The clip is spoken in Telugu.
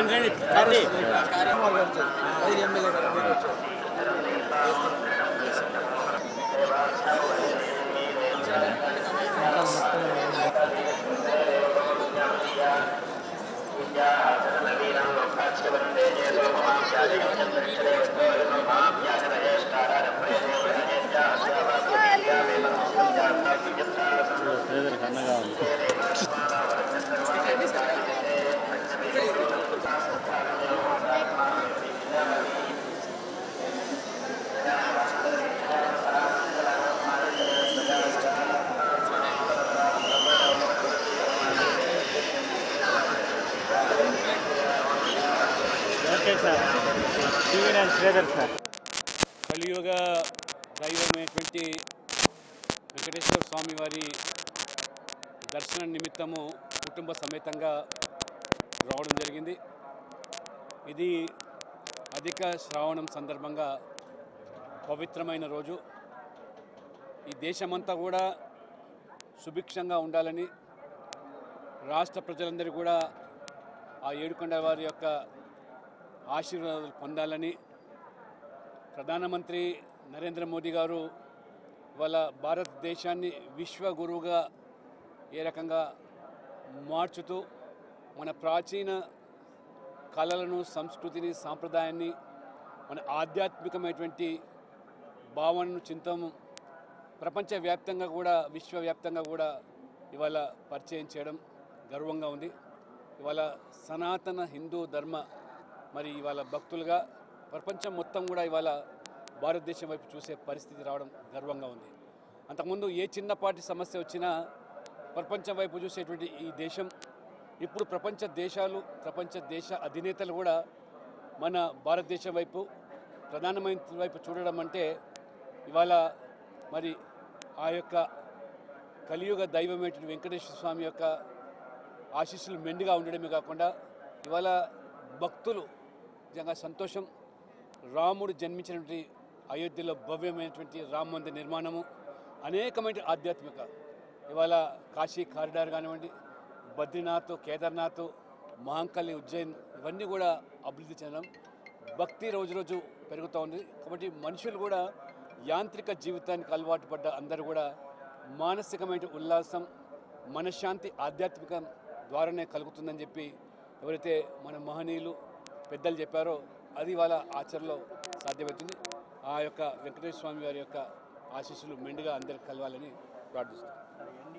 okay sir TV nine Sridhar sir కలియుగ దైవమైనటువంటి వెంకటేశ్వర స్వామి వారి దర్శన నిమిత్తము కుటుంబ సమేతంగా రావడం జరిగింది ఇది అధిక శ్రావణం సందర్భంగా పవిత్రమైన రోజు ఈ దేశమంతా కూడా సుభిక్షంగా ఉండాలని రాష్ట్ర ప్రజలందరూ కూడా ఆ ఏడుకొండ వారి యొక్క ఆశీర్వాదాలు పొందాలని ప్రధానమంత్రి నరేంద్ర మోదీ గారు వాళ్ళ భారతదేశాన్ని విశ్వ గురువుగా ఏ రకంగా మార్చుతూ మన ప్రాచీన కళలను సంస్కృతిని సాంప్రదాయాన్ని మన ఆధ్యాత్మికమైనటువంటి భావనను చింతము ప్రపంచవ్యాప్తంగా కూడా విశ్వవ్యాప్తంగా కూడా ఇవాళ పరిచయం చేయడం గర్వంగా ఉంది ఇవాళ సనాతన హిందూ ధర్మ మరి ఇవాళ భక్తులుగా ప్రపంచం మొత్తం కూడా ఇవాళ భారతదేశం వైపు చూసే పరిస్థితి రావడం గర్వంగా ఉంది అంతకుముందు ఏ చిన్నపాటి సమస్య వచ్చినా ప్రపంచం వైపు చూసేటువంటి ఈ దేశం ఇప్పుడు ప్రపంచ దేశాలు ప్రపంచ దేశ అధినేతలు కూడా మన భారతదేశం వైపు ప్రధానమంత్రి వైపు చూడడం అంటే ఇవాళ మరి ఆ యొక్క కలియుగ దైవమైనటువంటి వెంకటేశ్వర స్వామి యొక్క ఆశీస్సులు మెండుగా ఉండడమే కాకుండా ఇవాళ భక్తులు నిజంగా సంతోషం రాముడు జన్మించినటువంటి అయోధ్యలో భవ్యమైనటువంటి రామ మందిర నిర్మాణము అనేకమైన ఆధ్యాత్మిక ఇవాళ కాశీ కారిడార్ కానివ్వండి బద్రీనాథ్ కేదార్నాథ్ మహంకాళి ఉజ్జయిన్ ఇవన్నీ కూడా అభివృద్ధి చెందడం భక్తి రోజు రోజు పెరుగుతూ ఉంది కాబట్టి మనుషులు కూడా యాంత్రిక జీవితానికి అలవాటు పడ్డ అందరూ కూడా మానసికమైన ఉల్లాసం మనశ్శాంతి ఆధ్యాత్మిక ద్వారానే కలుగుతుందని చెప్పి ఎవరైతే మన మహనీయులు పెద్దలు చెప్పారో అది వాళ్ళ ఆచరణలో సాధ్యమవుతుంది ఆ యొక్క వెంకటేశ్వర స్వామి వారి యొక్క ఆశీస్సులు మెండుగా అందరికి కలవాలని ప్రార్థిస్తున్నాం